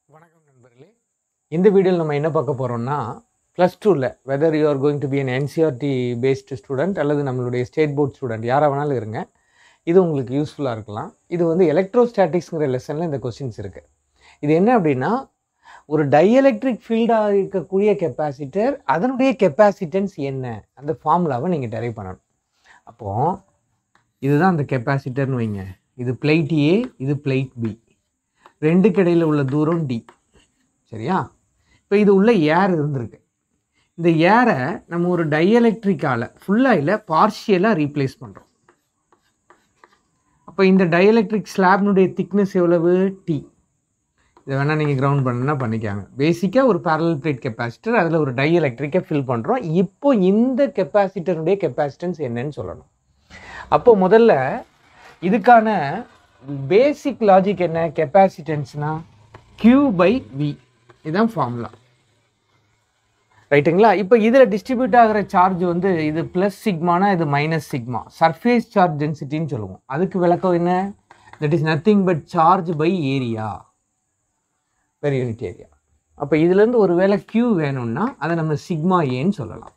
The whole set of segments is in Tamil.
வணக்கம் நண்பர்களே இந்த வீடியோவில் நம்ம என்ன பார்க்க போகிறோம்னா ப்ளஸ் டூவில் whether you are going to be an NCERT based student அல்லது நம்மளுடைய ஸ்டேட் போர்ட் ஸ்டூடெண்ட் யாராக வேணாலும் இருங்க இது உங்களுக்கு யூஸ்ஃபுல்லாக இருக்கலாம் இது வந்து எலக்ட்ரோஸ்டாட்டிக்ஸ்ங்கிற லெசனில் இந்த கொஸ்டின்ஸ் இருக்குது இது என்ன அப்படின்னா ஒரு டைஎலக்ட்ரிக் ஃபீல்டாக இருக்கக்கூடிய கெப்பாசிட்டர் அதனுடைய கெப்பாசிட்டன்ஸ் என்ன அந்த ஃபார்முலாவை நீங்கள் டெரைவ் பண்ணணும் அப்போது இதுதான் அந்த கெப்பாசிட்டர்னு வைங்க இது பிளேட் ஏ இது பிளேட் பி ரெண்டுக்கு இடையில உள்ள தூரம் டி சரியா இப்போ இது உள்ள ஏர் இருந்திருக்கு இந்த ஏரை நம்ம ஒரு டைஎலக்ட்ரிக்கால ஃபுல்லாக இல்லை பார்ஷியலாக ரீப்ளேஸ் பண்ணுறோம் அப்போ இந்த டைஎலக்ட்ரிக் ஸ்லாப்னுடைய திக்னஸ் எவ்வளவு டி இதை வேணால் நீங்கள் கிரவுண்ட் பண்ணனா பண்ணிக்காங்க பேசிக்காக ஒரு parallel plate கெப்பாசிட்டர் அதில் ஒரு டைஎலக்ட்ரிக்கை ஃபில் பண்ணுறோம் இப்போ இந்த கெப்பாசிட்டருடைய கெப்பாசிட்டன்ஸ் என்னன்னு சொல்லணும் அப்போ முதல்ல இதுக்கான பேசிக் லாஜிக் என்ன கெப்பாசிட்டன்ஸ்னா Q பை வி இதுதான் ஃபார்முலா ரைட்டுங்களா இப்போ இதில் டிஸ்ட்ரிபியூட் ஆகிற சார்ஜ் வந்து இது ப்ளஸ் சிக்மானா இது மைனஸ் சிக்மா சர்ஃபேஸ் சார்ஜ் டென்சிட்டின்னு சொல்லுவோம் அதுக்கு விளக்கம் என்ன that is nothing but charge by area per unit area அப்போ இதுலேருந்து ஒரு வேளை Q வேணும்னா அதை நம்ம சிக்மா ஏன்னு சொல்லலாம்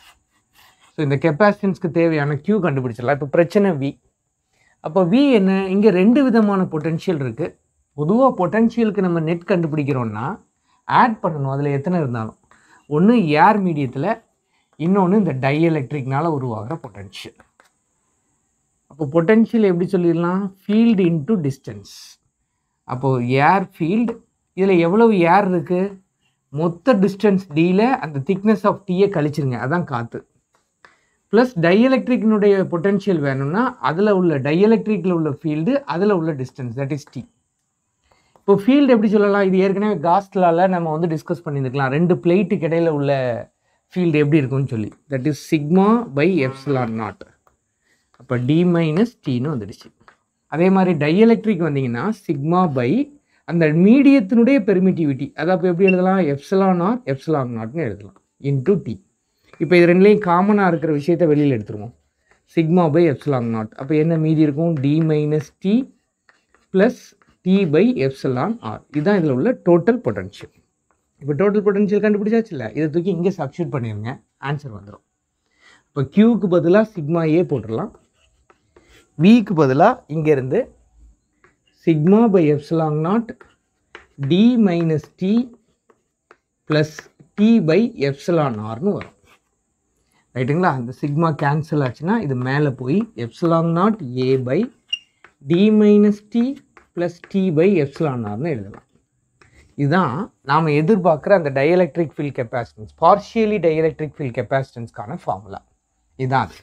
ஸோ இந்த கெப்பாசிட்டன்ஸ்க்கு தேவையான Q கண்டுபிடிச்சிடலாம் இப்போ பிரச்சனை வி அப்போ வி என்ன இங்கே ரெண்டு விதமான பொட்டென்ஷியல் இருக்குது பொதுவாக பொட்டென்ஷியலுக்கு நம்ம நெட் கண்டுபிடிக்கிறோம்னா ஆட் பண்ணணும் அதில் எத்தனை இருந்தாலும் ஒன்று ஏர் மீடியத்தில் இன்னொன்று இந்த டைஎலக்ட்ரிக்னால உருவாகிற பொட்டென்ஷியல் அப்போ பொட்டென்ஷியல் எப்படி சொல்லிடலாம் ஃபீல்டு இன்டு டிஸ்டன்ஸ் அப்போது ஏர் ஃபீல்டு இதில் எவ்வளவு ஏர் இருக்குது மொத்த டிஸ்டன்ஸ் டியில் அந்த திக்னஸ் ஆஃப் டீயை கழிச்சிருங்க அதான் காற்று ப்ளஸ் டைஎலக்ட்ரிக்கினுடைய பொட்டென்ஷியல் வேணும்னா அதில் உள்ள டைஎலக்ட்ரிக்கில் உள்ள ஃபீல்டு அதில் உள்ள டிஸ்டன்ஸ் தட் இஸ் டி இப்போ ஃபீல்டு எப்படி சொல்லலாம் இது ஏற்கனவே காஸ்ட்லால நம்ம வந்து டிஸ்கஸ் பண்ணியிருக்கலாம் ரெண்டு பிளேட்டுக்கு இடையில உள்ள ஃபீல்டு எப்படி இருக்கும்னு சொல்லி that is sigma by epsilon naught அப்போ டி மைனஸ் டின்னு வந்துடுச்சு அதே மாதிரி டைஎலக்ட்ரிக் வந்தீங்கன்னா சிக்மா பை அந்த மீடியத்தினுடைய பெர்மிட்டிவிட்டி அதை அப்போ எப்படி எழுதலாம் எப்சிலான் ஆர் எப்சிலான் நாட்னு எழுதலாம் இன்டூ டி இப்போ இது ரெண்டுலேயும் காமனாக இருக்கிற விஷயத்தை வெளியில் எடுத்துருவோம் சிக்மா பை எப்சிலான் நாட் அப்போ என்ன மீதி இருக்கும் d minus d plus d by epsilon r இதுதான் இதில் உள்ள டோட்டல் பொட்டன்ஷியல் இப்போ டோட்டல் பொட்டன்ஷியல் கண்டுபிடிச்சாச்சு இல்லை இதை தூக்கி இங்கே சப்ஸ்டியூட் பண்ணிடுங்க ஆன்சர் வந்துடும் இப்போ க்யூக்கு பதிலாக சிக்மா ஏ போட்டுடலாம் விக்கு பதிலாக இங்கேருந்து sigma by epsilon naught d minus d plus d by epsilon ஆர்னு வரும் ரைட்டுங்களா இந்த சிக்மா கேன்சல் ஆச்சுன்னா இது மேலே போய் epsilon naught A by d minus d plus d by epsilon ஆர்னு எழுதலாம் இதுதான் நாம் எதிர்பார்க்குற அந்த dielectric field capacitance partially dielectric field கெப்பாசிட்டன்ஸ்க்கான ஃபார்முலா இதுதான் அது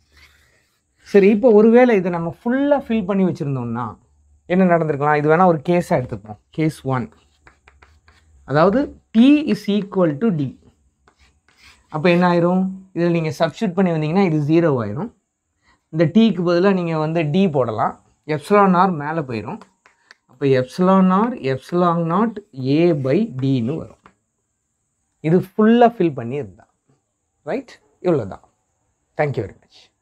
சரி இப்போ ஒருவேளை இதை நம்ம ஃபுல்லாக ஃபில் பண்ணி வச்சுருந்தோம்னா என்ன நடந்திருக்கலாம் இது வேணால் ஒரு கேஸாக எடுத்துப்போம் கேஸ் ஒன் அதாவது d is equal to d அப்போ என்ன ஆயிரும் இதில் நீங்கள் சப்ஸ்டியூட் பண்ணி வந்தீங்கன்னா இது ஜீரோ ஆயிரும் இந்த டீக்கு பதிலாக நீங்கள் வந்து டி போடலாம் எப்சிலான் ஆர் மேலே போயிடும் அப்போ epsilon r epsilon naught A by டின்னு வரும் இது ஃபுல்லாக ஃபில் பண்ணி இருந்தா ரைட் இவ்வளோ தான் தேங்க்யூ வெரி மச்